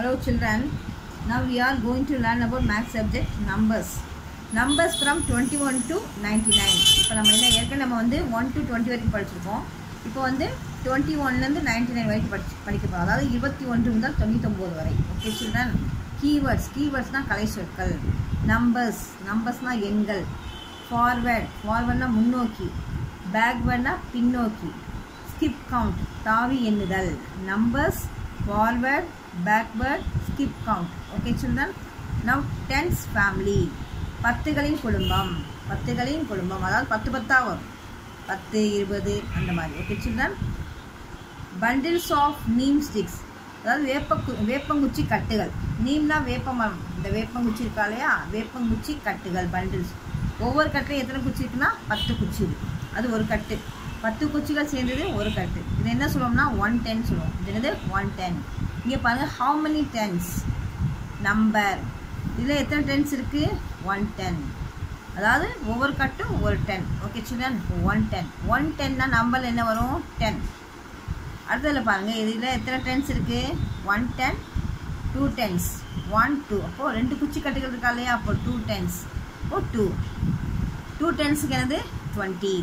Hello children. Now we are going to learn about math subject numbers. Numbers from 21 to 99. இப்போ நம்ம என்ன ஏற்கனவே நம்ம வந்து 1 to 20 வரைக்கும் படிச்சிருக்கோம் இப்போ வந்து 21 ஒன்லேருந்து நைன்டி நைன் வரைக்கும் படிச்சு படிக்க போகிறோம் அதாவது இருபத்தி ஒன்று முதல் தொண்ணூத்தொம்பது வரை ஓகே சில்ட்ரன் கீவேர்ட்ஸ் கீவேர்ட்ஸ்னால் கலை சொற்கள் நம்பர்ஸ் நம்பர்ஸ்னால் எண்கள் ஃபார்வேர்ட் ஃபார்வர்ட்னா முன்னோக்கி பேக்வேர்ட்னா பின்னோக்கி ஸ்கிப் கவுண்ட் தாவி எண்ணுதல் numbers forward backward skip count okay children now tens family பத்துகளின் குடும்பம் பத்துகளின் குடும்பம் அதாவது பத்து பத்தா வரும் பத்து இருபது அந்த மாதிரி okay children bundles of neem sticks அதாவது வேப்ப வேப்பங்குச்சி கட்டுகள் நீம்னா வேப்ப மரம் இந்த வேப்பங்குச்சி இருக்கா இல்லையா வேப்பங்குச்சி கட்டுகள் பண்டில்ஸ் ஒவ்வொரு கட்டுலையும் எத்தனை குச்சி இருக்குன்னா பத்து குச்சி இருக்கு அது ஒரு கட்டு பத்து குச்சிகள் சேர்ந்தது ஒரு கட்டு இது என்ன சொல்லுவோம்னா ஒன் டென் சொல்லுவோம் இது என்னது ஒன் டென் இங்கே பாருங்கள் ஹவு மெனி டென்ஸ் நம்பர் இதில் எத்தனை டென்ஸ் இருக்குது ஒன் டென் அதாவது ஒவ்வொரு கட்டும் ஒரு ten okay children one ten one டென்னா நம்பரில் என்ன வரும் டென் அடுத்ததில் பாருங்கள் இதில் எத்தனை டென்ஸ் இருக்குது one ten two tens one two அப்போது ரெண்டு குச்சி கட்டுகள் இருக்கா இல்லையா அப்போ டூ டென்ஸ் அப்போ டூ டூ டென்ஸுக்கு என்னது டுவெண்ட்டி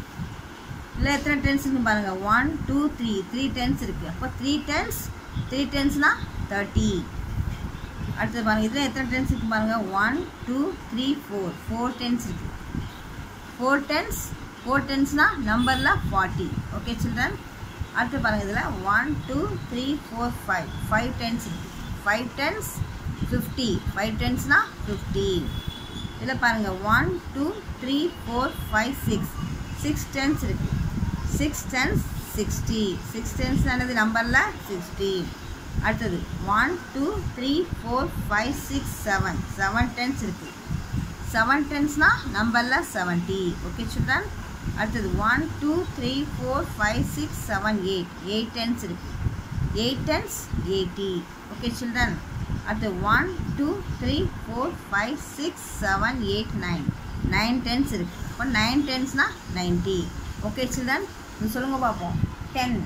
இல்லை எத்தனை டென்ஸ் இருக்குன்னு பாருங்கள் one two three three tens இருக்குது அப்போ த்ரீ டென்ஸ் த்ரீ டென்ஸ்னால் தேர்ட்டி அடுத்தது பாருங்கள் இதில் எத்தனை டென்ஸ் இருக்குது பாருங்கள் one two three four four tens இருக்குது ஃபோர் டென்ஸ் ஃபோர் டென்ஸ்னால் நம்பரில் ஃபார்ட்டி ஓகே சில்ட்ரன் அடுத்து பாருங்கள் இதில் one two three four five five tens இருக்குது ஃபைவ் டென்ஸ் ஃபிஃப்டி ஃபைவ் டென்ஸ்னால் ஃபிஃப்டி இதில் பாருங்கள் one two three four five six six tens இருக்குது six tens sixty six tens என்னது நம்பரில் சிக்ஸ்டி அடுத்தது one two three four five six seven seven tens இருக்குது seven டென்ஸ்னால் நம்பரில் செவன்ட்டி ஓகே சில்ட்ரன் அடுத்தது one two three four five six seven eight eight tens இருக்குது eight tens eighty okay children அடுத்து one two three four five six seven eight nine nine tens இருக்குது இப்போ nine டென்ஸ்னால் ninety okay children இது சொல்லுங்கள் பார்ப்போம் ten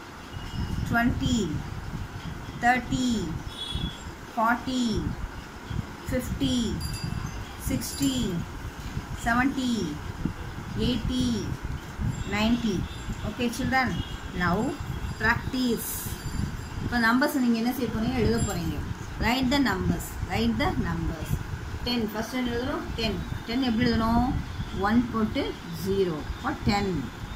twenty thirty forty fifty sixty seventy eighty ninety okay children now practice இப்போ numbers நீங்கள் என்ன செய்ய போகிறீங்க எழுத போகிறீங்க write the numbers write the numbers ten first என்ன எழுதணும் டென் டென் எப்படி எழுதணும் ஒன் போட்டு ஜீரோ இப்போ டென்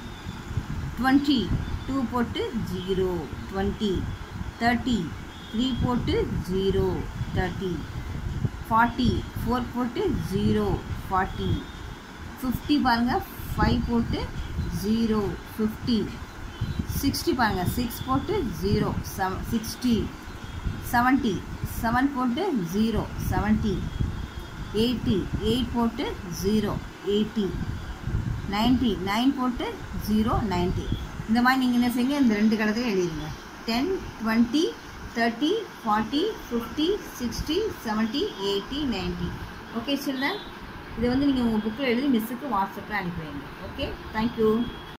டுவெண்ட்டி டூ போட்டு ஜீரோ டுவெண்ட்டி தேர்ட்டி த்ரீ போட்டு ஜீரோ தேர்ட்டி ஃபார்ட்டி ஃபோர் போட்டு ஜீரோ ஃபார்ட்டி ஃபிஃப்டி பாருங்கள் ஃபைவ் போட்டு ஜீரோ ஃபிஃப்டி சிக்ஸ்டி பாருங்கள் சிக்ஸ் போட்டு ஜீரோ செவ சிக்ஸ்டி செவன்ட்டி செவன் போட்டு ஜீரோ செவன்ட்டி எயிட்டி எயிட் போட்டு ஜீரோ எயிட்டி நைன்ட்டி நைன் போட்டு ஜீரோ நைன்ட்டி இந்த மாதிரி நீங்கள் என்ன செய்யுங்க இந்த ரெண்டு கடத்தில் எழுதிடுங்க ten twenty thirty forty fifty sixty seventy eighty ninety okay children இதை வந்து நீங்கள் உங்கள் புக்கில் எழுதி மிஸ்ஸுக்கு வாட்ஸ்அப்பில் அனுப்பி வைங்க ஓகே தேங்க்யூ